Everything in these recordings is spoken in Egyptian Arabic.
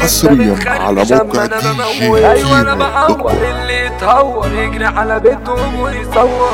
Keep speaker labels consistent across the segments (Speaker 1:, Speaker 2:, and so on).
Speaker 1: حصريا على موقع دي جي
Speaker 2: ايوه انا
Speaker 1: كيمو دوت
Speaker 2: بعور
Speaker 1: كوم.
Speaker 2: اللي يتهور يجري على بيتهم ويصور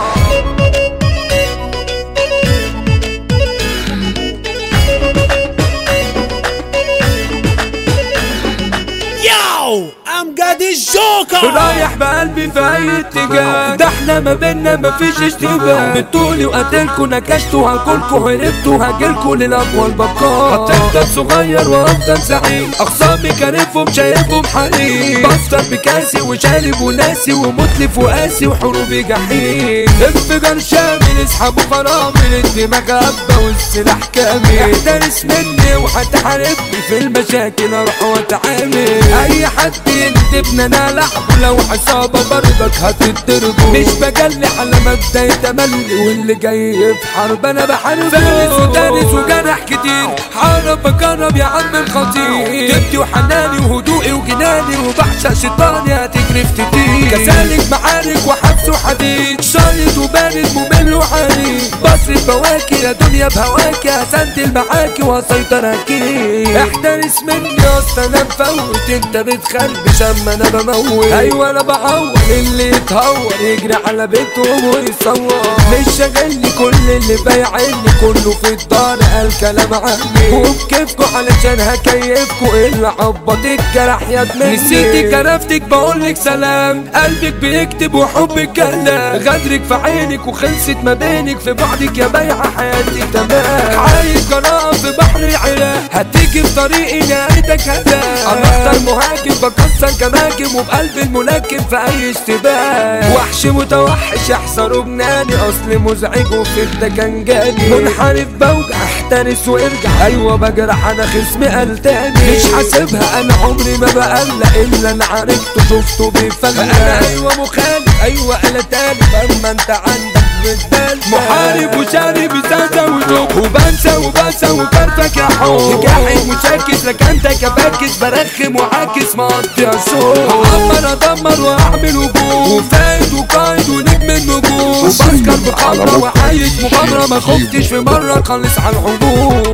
Speaker 3: Yo, امجد الجوكر
Speaker 2: رايح بقلبي في اي اتجاه ده احنا ما بينا مفيش اشتباه بتقولي وقتلكوا نكشتوا هاكلكوا هربتوا هاجيلكوا للاقوى البقاء هتفضل صغير وافضل زعيم اخصامي كارفهم شايفهم حريم بفطر بكاسي وشارب وناسي ومتلف وقاسي وحروبي جحيم انفجار شامل اسحبوا فرامل الدماغ هبه والسلاح كامل احترس مني وهتحاربني في المشاكل اروح واتعامل اي حد يكتبنا انا لعب لو عصابة برضك هتتضربوا مش بجلي على مبدأ يتملي واللي جاي في حرب انا بحارب فارس ودارس وجرح كتير حارب بجرب يا عم الخطير جبتي وحناني وهدوئي وجناني وبعشق شيطاني هتجري في كتير كذلك معارك وحبس وحديد شايط وبارد ممل وحنين بصرف بواكي يا دنيا بهواكي هسندل معاكي وهسيطر اكيد احترس مني اصلا انا مفوت انت بتخربش اما انا بموت ايوه انا بعور اللي يتهور يجري على بيتهم ويصور مش شاغلني كل اللي بايعني كله في الدار قال كلام عني وبكيفكوا علشان هكيفكوا اللي عبط الجرح يا دماغي نسيتي كرفتك بقولك سلام قلبك بيكتب وحبك كلام غدرك في عينك وخلصت ما بينك في بعدك يا بيعة حياتي تمام عايش جراء في بحر العراق هتيجي في طريقي نهايتك هلاك انا اختار مهاجم بكسر كماجم وبقلب الملاكم في اي اشتباه وحش متوحش احذروا جناني اصل مزعج وفي كان جاني منحرف بوجع احترس وارجع ايوه بجرح انا خصمي قال تاني مش حاسبها انا عمري ما بقلق الا انا عرفته شفته بيفلق انا ايوه مخالف ايوه انا تاني اما انت عندك بتبان محارب وشارب ازازه وذوق وبنسى وبنسى وكرفك يا حب جاحد مشاكس لك انت كباكس برخم وعاكس مقضي الصوت هعمر ادمر واعمل هجوم وفايد وقايد ونجم النجوم وبسكر بخمره وعايش مغامره ما خفتش في مره خلص على الحبوب